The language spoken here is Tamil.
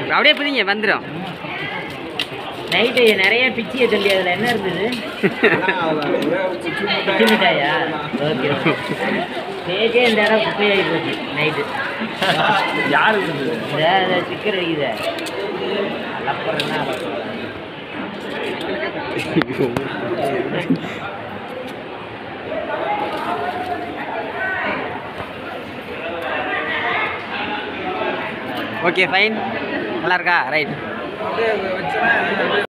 அப்படியே பிடிங்க வந்துடும் நைட்டு நிறைய பிச்சியை தள்ளி அதில் என்ன இருந்தது பிச்சி மிட்டாயா ஓகே ஸ்டேஜே இந்த இடம் குப்பையாகி போச்சு நைட்டு யாரு இருந்தது இந்த சிக்கர் அடிக்குதே அலப்புறம்னா அலப்புறம் ஓகே ஃபைன் நல்லா இருக்கா ரைட்